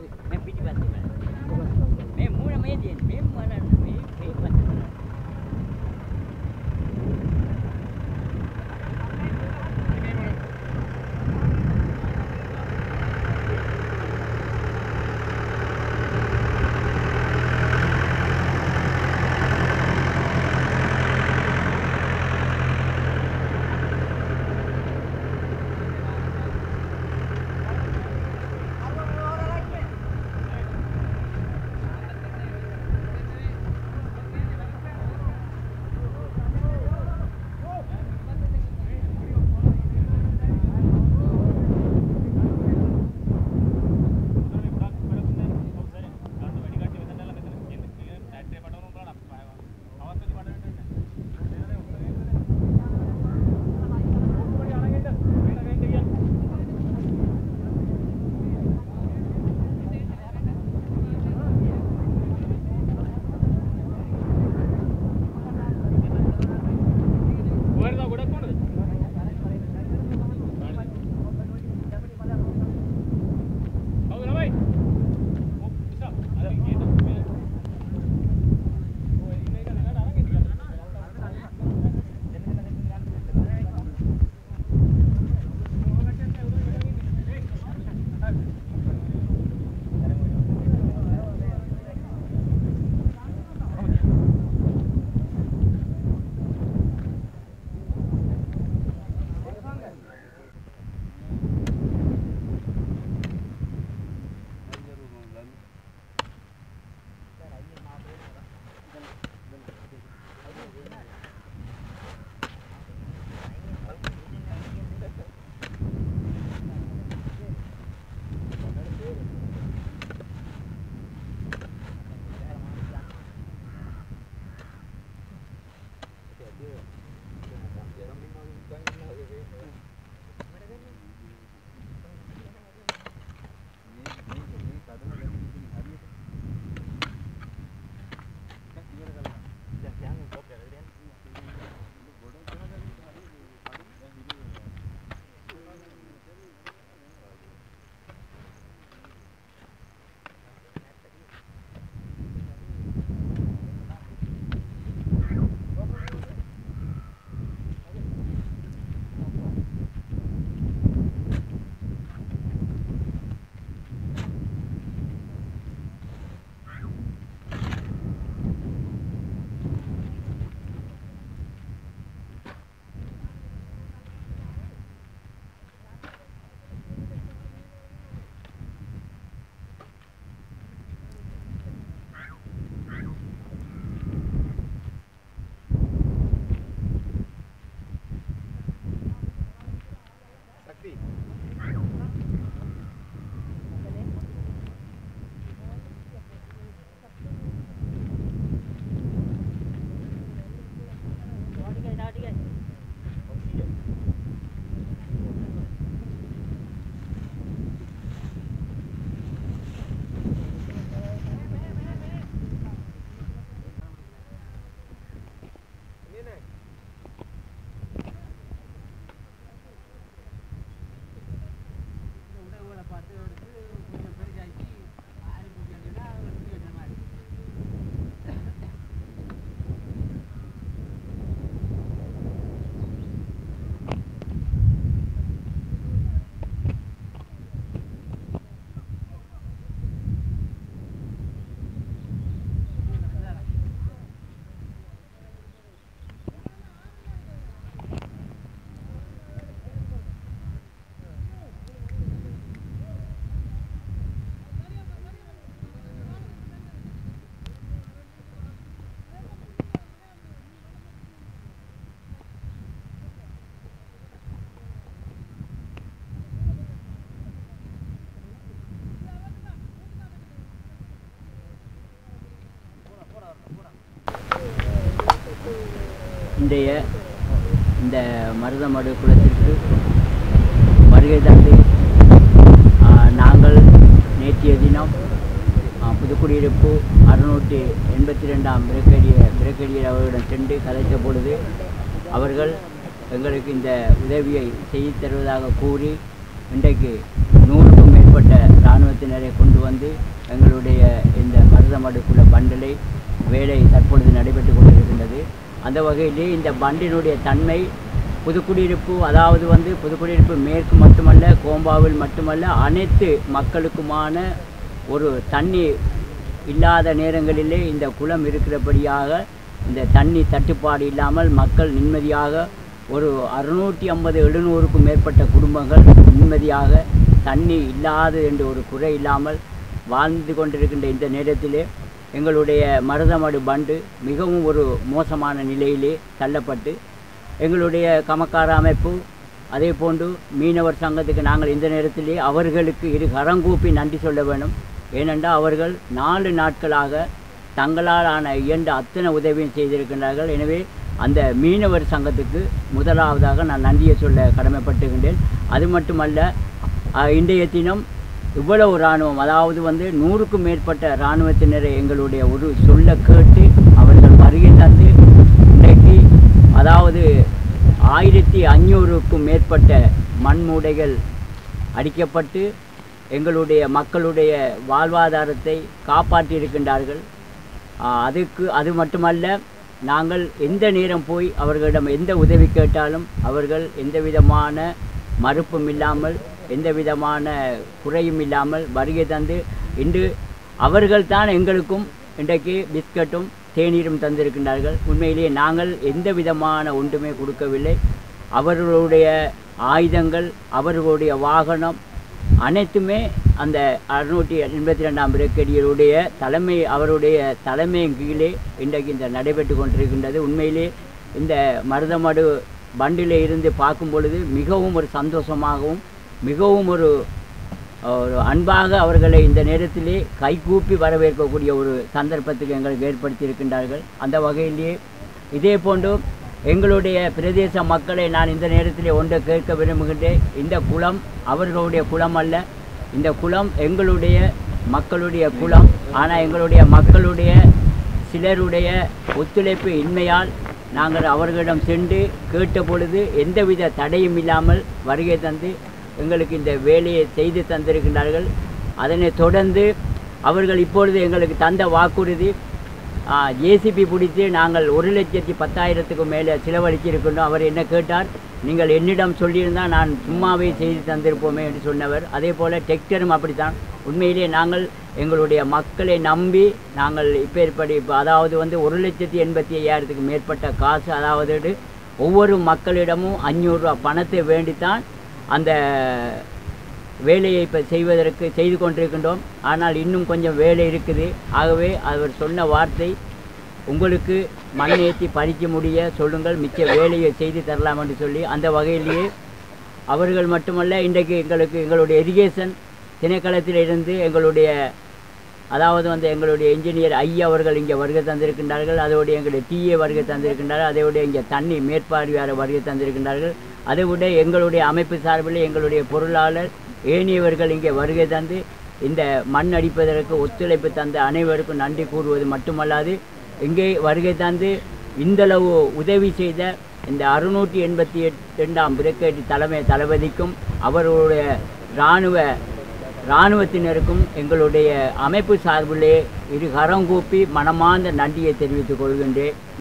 சரி मैं पीछे बात नहीं मैं मुंह में दे मैं माना मैं मैं बात नहीं இன்றைய இந்த மருதமடு குளத்திற்கு வருகை தந்து ஆ, நாங்கள் நேற்றைய தினம் ஆ, புதுக்குடியிருப்பு அறுநூற்றி எண்பத்தி ரெண்டாம் பிரகேடியர் பிரகேடியர் அவர்களிடம் சென்று கதைத்த பொழுது அவர்கள் எங்களுக்கு இந்த உதவியை செய்து தருவதாக கூறி இன்றைக்கு நூறுக்கும் மேற்பட்ட மேற்பட்ட இராணுவத்தினரை கொண்டு வந்து எங்களுடைய இந்த மருதமடுக்குள்ள பண்டலை வேலை தற்பொழுது நடைபெற்று கொண்டிருக்கின்றது அந்த வகையிலே இந்த பண்டினுடைய தன்மை புதுக்குடியிருப்பு அதாவது வந்து புதுக்குடியிருப்பு மேற்கு மட்டுமல்ல கோம்பாவில் மட்டுமல்ல அனைத்து மக்களுக்குமான ஒரு தண்ணி இல்லாத நேரங்களிலே இந்த குளம் இருக்கிறபடியாக இந்த தண்ணி தட்டுப்பாடு இல்லாமல் மக்கள் நிம்மதியாக ஒரு அறுநூற்றி ஐம்பது எழுநூறுக்கும் மேற்பட்ட குடும்பங்கள் நிம்மதியாக தண்ணி இல்லாது என்று ஒரு குறை இல்லாமல் வாழ்ந்து கொண்டிருக்கின்ற இந்த நேரத்திலே எங்களுடைய மருதமடு பண்டு மிகவும் ஒரு மோசமான நிலையிலே தள்ளப்பட்டு எங்களுடைய கமக்கார அமைப்பு அதே போன்று மீனவர் சங்கத்துக்கு நாங்கள் இந்த நேரத்திலே அவர்களுக்கு இரு கரங்கூப்பி நன்றி சொல்ல வேண்டும் ஏனென்றால் அவர்கள் நாலு நாட்களாக தங்களால் ஆன இயன்ற அத்தனை உதவியும் செய்திருக்கின்றார்கள் எனவே அந்த மீனவர் சங்கத்துக்கு முதலாவதாக நான் நன்றியை சொல்ல கடமைப்பட்டுகின்றேன் அது மட்டுமல்ல அஹ், இன்றைய தினம் இவ்வளவு இராணுவம் அதாவது வந்து நூறுக்கும் மேற்பட்ட இராணுவத்தினரை எங்களுடைய ஒரு சொல்ல கேட்டு அவர்கள் வருகை தந்து இன்றைக்கு அதாவது ஆயிரத்தி அஞ்சூறுக்கும் மேற்பட்ட மண்மூடைகள் அடிக்கப்பட்டு எங்களுடைய மக்களுடைய வாழ்வாதாரத்தை காப்பாற்றியிருக்கின்றார்கள் ஆஹ் அதுக்கு அது மட்டுமல்ல நாங்கள் எந்த நேரம் போய் அவர்களிடம் எந்த உதவி கேட்டாலும் அவர்கள் எந்த விதமான மறுப்பும் இல்லாமல் எந்த விதமான குறையும் இல்லாமல் வருகை தந்து இன்று அவர்கள்தான் எங்களுக்கும் இன்றைக்கு பிஸ்கட்டும் தேநீரும் தந்திருக்கின்றார்கள் உண்மையிலேயே நாங்கள் எந்த விதமான ஒன்றுமே கொடுக்கவில்லை அவர்களுடைய ஆயுதங்கள் அவர்களுடைய வாகனம் அனைத்துமே அந்த அறுநூற்றி எண்பத்தி ரெண்டாம் பிரக்கடியருடைய தலைமை அவருடைய தலைமையின் கீழே இன்றைக்கு இந்த நடைபெற்று கொண்டிருக்கின்றது உண்மையிலே இந்த மருதமடு பண்டிலே இருந்து பார்க்கும் பொழுது மிகவும் ஒரு சந்தோஷமாகவும் மிகவும் ஒரு ஒரு அன்பாக அவர்களை இந்த நேரத்திலே கைகூப்பி வரவேற்கக்கூடிய ஒரு சந்தர்ப்பத்துக்கு எங்களுக்கு ஏற்படுத்தி இருக்கின்றார்கள் அந்த வகையிலேயே இதே போன்று எங்களுடைய பிரதேச மக்களை நான் இந்த நேரத்திலே ஒன்றை கேட்க விரும்புகின்றேன் இந்த குளம் அவர்களுடைய குளம் அல்ல இந்த குளம் எங்களுடைய மக்களுடைய குளம் ஆனால் எங்களுடைய மக்களுடைய சிலருடைய ஒத்துழைப்பு இன்மையால் நாங்கள் அவர்களிடம் சென்று கேட்ட பொழுது எந்தவித தடையும் இல்லாமல் வருகை தந்து எங்களுக்கு இந்த வேலையை செய்து தந்திருக்கின்றார்கள் அதனைத் தொடர்ந்து அவர்கள் இப்பொழுது எங்களுக்கு தந்த வாக்குறுதி ஜேசிபி பிடித்து நாங்கள் ஒரு லட்சத்தி பத்தாயிரத்துக்கும் மேலே செலவழிச்சிருக்கின்றோம் அவர் என்ன கேட்டார் நீங்கள் என்னிடம் சொல்லியிருந்தால் நான் சும்மாவே செய்து தந்திருப்போமே என்று சொன்னவர் அதே போல் டெக்டரும் அப்படித்தான் உண்மையிலே நாங்கள் எங்களுடைய மக்களை நம்பி நாங்கள் இப்பேற்படி இப்போ அதாவது வந்து ஒரு லட்சத்தி எண்பத்தி ஐயாயிரத்துக்கு மேற்பட்ட காசு அதாவது ஒவ்வொரு மக்களிடமும் அஞ்சூறுரூவா பணத்தை வேண்டித்தான் அந்த வேலையை இப்போ செய்வதற்கு செய்து கொண்டிருக்கின்றோம் ஆனால் இன்னும் கொஞ்சம் வேலை இருக்குது ஆகவே அவர் சொன்ன வார்த்தை உங்களுக்கு மண் ஏற்றி பறிக்க முடிய சொல்லுங்கள் மிச்ச வேலையை செய்து தரலாம் என்று சொல்லி அந்த வகையிலேயே அவர்கள் மட்டுமல்ல இன்றைக்கு எங்களுக்கு எங்களுடைய எரிகேஷன் திணைக்களத்தில் இருந்து எங்களுடைய அதாவது வந்து எங்களுடைய இன்ஜினியர் ஐயா அவர்கள் இங்கே வருகை தந்திருக்கின்றார்கள் அதோடு எங்களுடைய டிஏ வருகை தந்திருக்கின்றார்கள் அதோடு இங்கே தண்ணி மேற்பார்வையாளர் வருகை தந்திருக்கின்றார்கள் அதை விட எங்களுடைய அமைப்பு சார்பில் எங்களுடைய பொருளாளர் ஏனியவர்கள் இங்கே வருகை தந்து இந்த மண் அடிப்பதற்கு ஒத்துழைப்பு தந்த அனைவருக்கும் நன்றி கூறுவது மட்டுமல்லாது இங்கே வருகை தந்து இந்தளவு உதவி செய்த இந்த அறுநூற்றி எண்பத்தி ரெண்டாம் பிரிகேட் தலைமை தளபதிக்கும் அவர்களுடைய இராணுவ இராணுவத்தினருக்கும் எங்களுடைய அமைப்பு சார்பிலே இரு கரம் கூப்பி மனமார்ந்த நன்றியை தெரிவித்துக் கொள்கின்றேன்